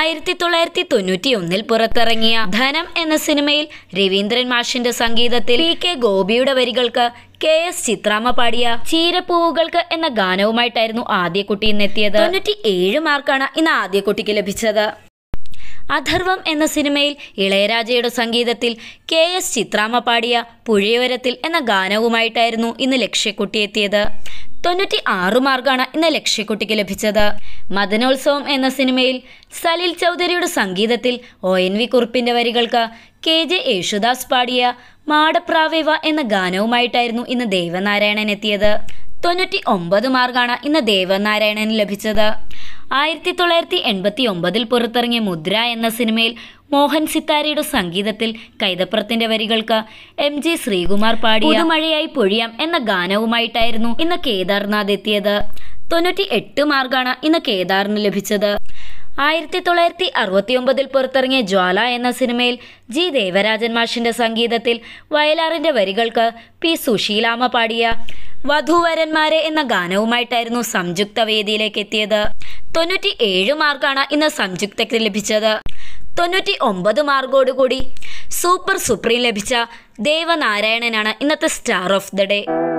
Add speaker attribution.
Speaker 1: ആയിരത്തി തൊള്ളായിരത്തി തൊണ്ണൂറ്റി ഒന്നിൽ പുറത്തിറങ്ങിയ ധനം എന്ന സിനിമയിൽ രവീന്ദ്രൻ മാഷിന്റെ സംഗീതത്തിൽ പി കെ ഗോപിയുടെ വരികൾക്ക് കെ എസ് ചിത്രാമ്മ പാടിയ ചീരപ്പൂവുകൾക്ക് എന്ന ഗാനവുമായിട്ടായിരുന്നു ആദ്യക്കുട്ടി ഇന്നെത്തിയത് തൊണ്ണൂറ്റി ഏഴ് മാർക്കാണ് ഇന്ന് ആദ്യക്കുട്ടിക്ക് ലഭിച്ചത് അഥർവം എന്ന സിനിമയിൽ ഇളയരാജയുടെ സംഗീതത്തിൽ കെ എസ് ചിത്രാമ്മ പാടിയ പുഴയോരത്തിൽ എന്ന ഗാനവുമായിട്ടായിരുന്നു ഇന്ന് ലക്ഷ്യക്കുട്ടി എത്തിയത് തൊണ്ണൂറ്റി ആറ് മാർക്കാണ് ഇന്ന് ലക്ഷ്യക്കുട്ടിക്ക് ലഭിച്ചത് മദനോത്സവം എന്ന സിനിമയിൽ സലിൽ ചൗധരിയുടെ സംഗീതത്തിൽ ഒ എൻ വി കുറുപ്പിന്റെ വരികൾക്ക് കെ ജെ യേശുദാസ് പാടിയ മാടപ്രാവേവ എന്ന ഗാനവുമായിട്ടായിരുന്നു ഇന്ന് ദേവനാരായണൻ എത്തിയത് തൊണ്ണൂറ്റി ഒമ്പത് മാർക്കാണ് ഇന്ന് ദേവനാരായണന് ലഭിച്ചത് ആയിരത്തി തൊള്ളായിരത്തി എൺപത്തി ഒമ്പതിൽ പുറത്തിറങ്ങിയ മുദ്ര എന്ന സിനിമയിൽ മോഹൻ സിത്താരയുടെ സംഗീതത്തിൽ കൈതപ്രത്തിന്റെ വരികൾക്ക് എം ജി ശ്രീകുമാർ പാടിയ പുതുമഴയായി പൊഴിയാം എന്ന ഗാനവുമായിട്ടായിരുന്നു ഇന്ന് കേദാർനാഥ് എത്തിയത് തൊണ്ണൂറ്റി എട്ട് മാർക്കാണ് ഇന്ന് കേദാറിന് ലഭിച്ചത് ആയിരത്തി തൊള്ളായിരത്തി അറുപത്തി ഒമ്പതിൽ പുറത്തിറങ്ങിയ ജ്വാല എന്ന സിനിമയിൽ ജി ദേവരാജൻ മാഷിന്റെ സംഗീതത്തിൽ വയലാറിന്റെ വരികൾക്ക് പി സുശീലാമ്മ പാടിയ വധൂവരന്മാരെ എന്ന ഗാനവുമായിട്ടായിരുന്നു സംയുക്ത വേദിയിലേക്ക് എത്തിയത് തൊണ്ണൂറ്റി ഏഴ് മാർക്കാണ് ഇന്ന് സംയുക്തയ്ക്ക് ലഭിച്ചത് തൊണ്ണൂറ്റി ഒമ്പത് മാർക്കോടുകൂടി സൂപ്പർ സുപ്രീം ലഭിച്ച ദേവനാരായണനാണ് ഇന്നത്തെ സ്റ്റാർ ഓഫ് ദ ഡേ